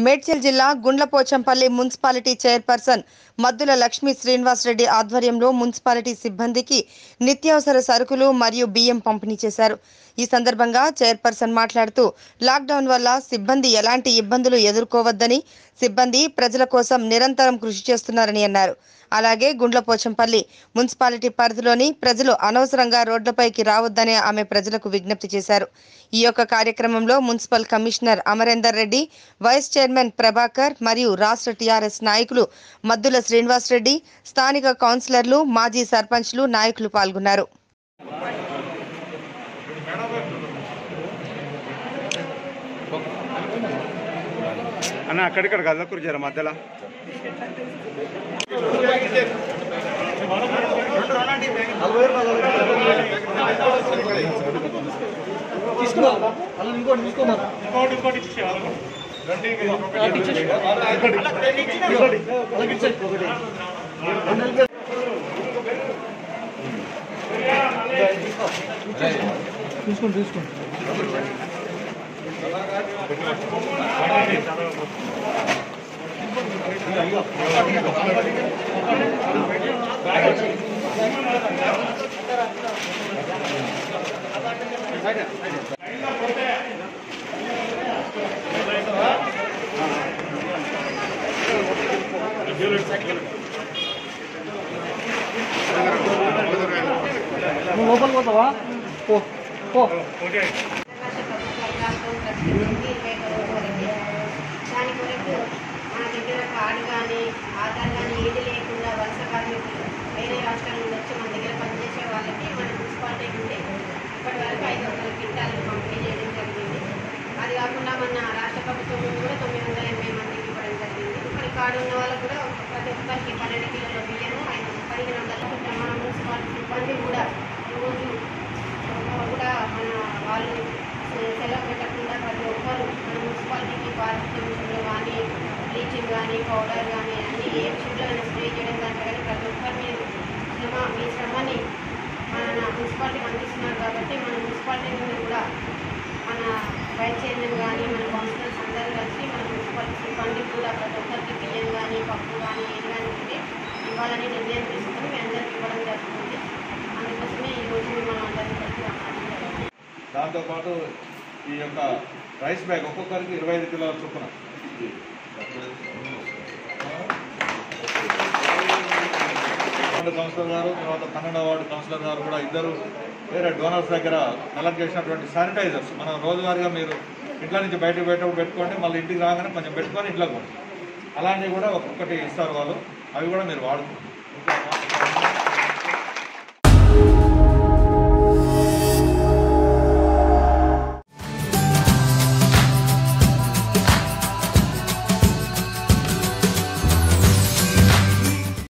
మేడ్చల్ జిల్లా Gundlapochampally municipality chairperson Maddula Lakshmi Srinivasareddy ఆధ్వర్యంలో municipality సిబ్బందికి నిత్యావసర సరుకులు మరియు బియ్యం పంపిణీ చేశారు ఈ సందర్భంగా చైర్పర్సన్ మాట్లాడుతూ లాక్డౌన్ వల్ల సిబ్బంది ఎలాంటి ఇబ్బందులు ఎదుర్కోవద్దని సిబ్బంది ప్రజల కోసం నిరంతరం కృషి చేస్తున్నారని అన్నారు అలాగే గుండ్లపోచంపల్లి మున్సిపాలిటీ పరిధిలోని ప్రజలు అనవసరంగా రోడ్లపైకి రావద్దని ఆమె ప్రజలకు విజ్ఞప్తి చేశారు ఈ యొక్క కార్యక్రమంలో municipal commissioner Amarender Reddy vice chairman Prabhakar మరియు రాష్ట్ర టీఆర్ఎస్ నాయకులు మద్దుల శ్రీనివాసరెడ్డి స్థానిక కౌన్సిలర్లు మాజీ సర్పంచ్లు నాయకులు పాల్గొన్నారు అన్న అక్కడిక్కడ కదా కుర్చారా మధ్యలో నువ్వు లోపలికి పోతావా పో పో దాని కొరకు మన దగ్గర కార్డు కానీ ఆధార్ కానీ ఏది లేకుండా వలస కార్మికులు వేరే రాష్ట్రాల నుండి వచ్చి మన దగ్గర పనిచేసే వాళ్ళకి మన మున్సిపాలిటీ నుండి ఇప్పటి వరకు ఐదు వందల కింటాలను పంపిణీ చేయడం జరిగింది అది కాకుండా మన రాష్ట్ర ప్రభుత్వం నుండి కూడా తొమ్మిది వందల ఎనభై మందికి ఇవ్వడం జరిగింది మరి కార్డు ఉన్న వాళ్ళకు కూడా ప్రతి ఒక్కరికి పన్నెండు కిలోల బియ్యము ఐదు పదిహేను వందల మన మున్సిపాలిటీ సిబ్బంది కూడా రోజు కూడా మన వాళ్ళు సెలవు పెట్టకుండా ప్రతి ఒక్కరు మన మున్సిపాలిటీకి పారిశుద్ధ్య విషయంలో కానీ బ్లీచింగ్ కానీ పౌడర్ కానీ అన్ని ఏ విషయంలో అయినా స్ప్రే చేయడం దాంట్లో కానీ ప్రతి ఒక్కరు మీరు శ్రమ మీ శ్రమని మన మున్సిపాలిటీకి అందిస్తున్నారు కాబట్టి మన మున్సిపాలిటీ నుండి కూడా మన వైస్ చైర్మన్ కానీ మన కౌన్సిలర్స్ అందరూ కలిసి మన మున్సిపాలిటీ సిబ్బందికి కూడా ప్రతి ఒక్కరికి బియ్యం కానీ పప్పు కానీ ఏది కానీ ఉంటే ఇవ్వాలని నిర్ణయం తీసుకొని మీ అందరికి ఇవ్వడం జరుగుతుంది అందుకోసమే ఈరోజు మనం అందరికీ కలిసి రావడం జరిగింది. దాంతోపాటు ఈ యొక్క రైస్ బ్యాగ్ ఒక్కొక్కరికి ఇరవై ఐదు కిలోల చొప్పున వార్డు కౌన్సిలర్ గారు తర్వాత పన్నెండవ వార్డు కౌన్సిలర్ గారు కూడా ఇద్దరు వేరే డోనర్స్ దగ్గర కలెక్ట్ చేసినటువంటి శానిటైజర్స్ మనం రోజువారీగా మీరు ఇంట్లో నుంచి బయటకు పెట్టేప్పుడు పెట్టుకోండి మళ్ళీ ఇంటికి రాగానే కొంచెం పెట్టుకొని ఇంట్లో పోండి అలాంటివి కూడా ఒక్కొక్కటి ఇస్తారు వాళ్ళు అవి కూడా మీరు వాడుకోండి ఇంకా